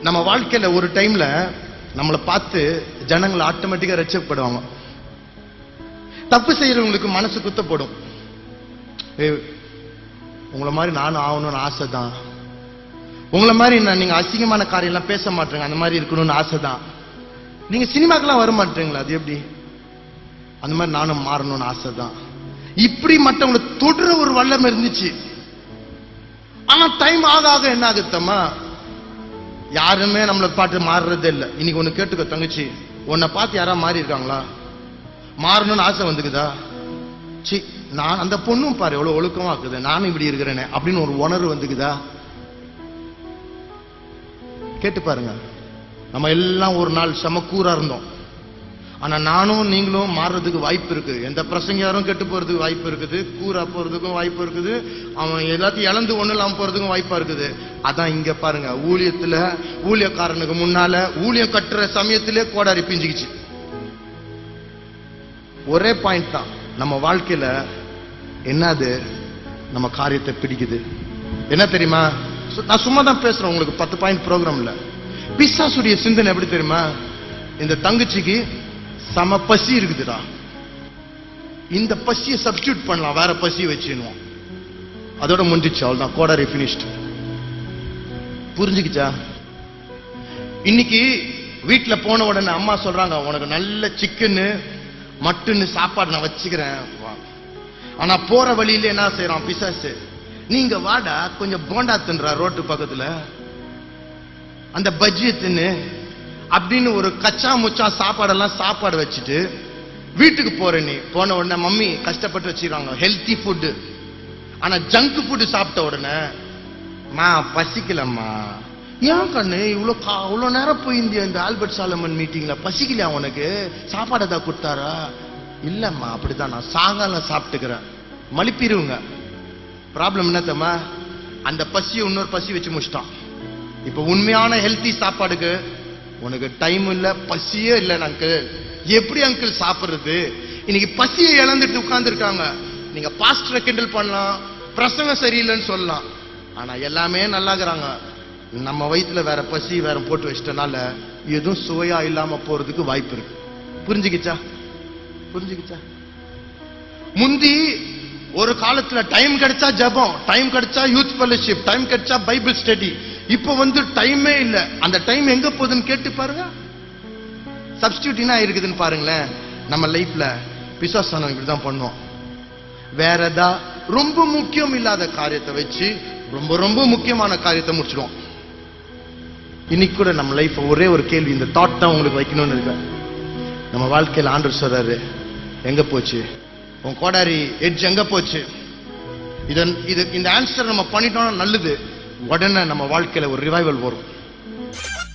நம்ம வாழ்க்கையில ஒரு டைம்ல நம்மளை பார்த்து ஜனங்கள் ஆட்டோமேட்டிக்கா ரட்சப்படுவாங்க தப்பு செய்யறவங்களுக்கு மனசு குத்தப்படும் ஏய், உங்களை மாதிரி நானும் ஆகணும்னு ஆசை தான் உங்களை மாதிரி நான் நீங்க அசிங்கமான காரியம்லாம் பேச மாட்டேங்க அந்த மாதிரி இருக்கணும்னு ஆசை தான் நீங்க சினிமாக்கெல்லாம் வர மாட்டீங்களா அது எப்படி அந்த மாதிரி நானும் மாறணும்னு ஆசை தான் இப்படி மற்றவங்களை தொடுற ஒரு வல்லம் இருந்துச்சு ஆனா டைம் ஆக ஆக என்ன ஆகுத்தம்மா யாருமே நம்மளை பார்த்து மாறுறதே இல்லை இன்னைக்கு ஒண்ணு கேட்டுக்கோ தங்கச்சி உன்னை பார்த்து யாரா மாறி இருக்காங்களா மாறணும்னு ஆசை வந்துக்குதா சி நான் அந்த பொண்ணும் பாரு எவ்வளவு ஒழுக்கமா இருக்குது நானும் இப்படி இருக்கிறேனே அப்படின்னு ஒரு உணர்வு வந்துக்குதா கேட்டு பாருங்க நம்ம எல்லாம் ஒரு நாள் செமக்கூரா இருந்தோம் ஆனா நானும் நீங்களும் மாறுறதுக்கு வாய்ப்பு இருக்கு எந்த பிரசங்கியாரும் கெட்டு போறதுக்கு வாய்ப்பு இருக்குது கூரா போறதுக்கும் வாய்ப்பு இருக்குது அவன் எல்லாத்தையும் இழந்து ஒண்ணு இல்லாம போறதுக்கும் வாய்ப்பா இருக்குது அதான் இங்க பாருங்க ஊழியத்துல ஊழியக்காரனுக்கு முன்னால ஊழியம் கட்டுற சமயத்திலே கோடாரி பிஞ்சுக்கிச்சு ஒரே பாயிண்ட் தான் நம்ம வாழ்க்கையில என்னது நம்ம காரியத்தை பிடிக்குது என்ன தெரியுமா சு- நான் சும்மா தான் பேசுறேன் உங்களுக்கு பத்து பாயிண்ட் ப்ரோக்ராம்ல பிசாசுடைய சிந்தனை எப்படி தெரியுமா இந்த தங்கச்சிக்கு சம பசி இருக்குதுடா இந்த பசியை சப்ஸ்டியூட் பண்ணலாம் வேற பசி வச்சுன்னுவோம் அதோட முடிஞ்சிச்சு அவ்வளவுதான் கோடாரி பினிஷ்ட் புரிஞ்சுக்கிச்சா இன்னைக்கு வீட்ல போன உடனே அம்மா சொல்றாங்க உனக்கு நல்ல சிக்கன் மட்டுன்னு சாப்பாடு நான் வச்சுக்கிறேன் வா. ஆனா போற வழியில என்ன செய்யறான் பிசாசு நீங்க வாடா கொஞ்சம் போண்டா தின்றா ரோட்டு பக்கத்துல அந்த பஜ்ஜியை தின்னு அப்படின்னு ஒரு கச்சா முச்சா சாப்பாடெல்லாம் சாப்பாடு வச்சுட்டு வீட்டுக்கு போற நீ போன உடனே மம்மி கஷ்டப்பட்டு வச்சிருக்காங்க ஹெல்த்தி ஃபுட்டு ஆனா ஜங்க் ஃபுட் சாப்பிட்ட உடனே மா பசிக்கலம்மா ஏன் கண்ணு இவ்வளோ கா இவ்வளோ நேரம் போயிருந்தியா இந்த ஆல்பர்ட் சாலமன் மீட்டிங்ல பசிக்கலையா உனக்கு சாப்பாடு ஏதாவது கொடுத்தாரா இல்லம்மா அப்படிதான் நான் சாயங்காலம் சாப்பிட்டுக்கிறேன் மலிப்பிடுவுங்க ப்ராப்ளம் என்ன தெரியுமா அந்த பசியை இன்னொரு பசி வச்சு முடிச்சிட்டான் இப்ப உண்மையான ஹெல்த்தி சாப்பாடுக்கு உனக்கு டைம் இல்ல பசியே இல்ல அங்கிள் எப்படி அங்கிள் சாப்பிடுறது இன்னைக்கு பசியை இழந்துட்டு உட்கார்ந்துருக்காங்க நீங்க பாஸ்டரை கிண்டல் பண்ணலாம் பிரசங்கம் சரியில்லைன்னு சொல்லலாம் ஆனா எல்லாமே நல்லாக்குறாங்க நம்ம வயித்துல வேற பசி வேற போட்டு வச்சிட்டனால எதுவும் சுவையா இல்லாம போறதுக்கு வாய்ப்பு இருக்கு புரிஞ்சுக்கிச்சா புரிஞ்சுக்கிச்சா முந்தி ஒரு காலத்துல டைம் கிடைச்சா ஜெபம் டைம் கிடைச்சா யூத் ஃபெலோஷிப் டைம் கிடைச்சா பைபிள் ஸ்டடி இப்போ வந்து டைமே இல்ல அந்த டைம் எங்க போகுதுன்னு கேட்டு பாருங்க சப்ஸ்டியூட் என்ன இருக்குதுன்னு பாருங்களேன் நம்ம லைஃப்ல பிசாசானம் இப்படிதான் பண்ணுவோம் வேற ஏதா ரொம்ப முக்கியம் இல்லாத காரியத்தை வச்சு ரொம்ப ரொம்ப முக்கியமான காரியத்தை முடிச்சிடுவோம் இன்னைக்கு கூட நம்ம லைஃப் ஒரே ஒரு கேள்வி இந்த தாட் தான் உங்களுக்கு வைக்கணும்னு இருக்கு நம்ம வாழ்க்கையில ஆண்டு சொல்றாரு எங்க போச்சு உன் கோடாரி எட்ஜ் எங்க போச்சு இதன் இது இந்த ஆன்சர் நம்ம பண்ணிட்டோம்னா நல்லது உடனே நம்ம வாழ்க்கையில ஒரு ரிவைவல் வரும்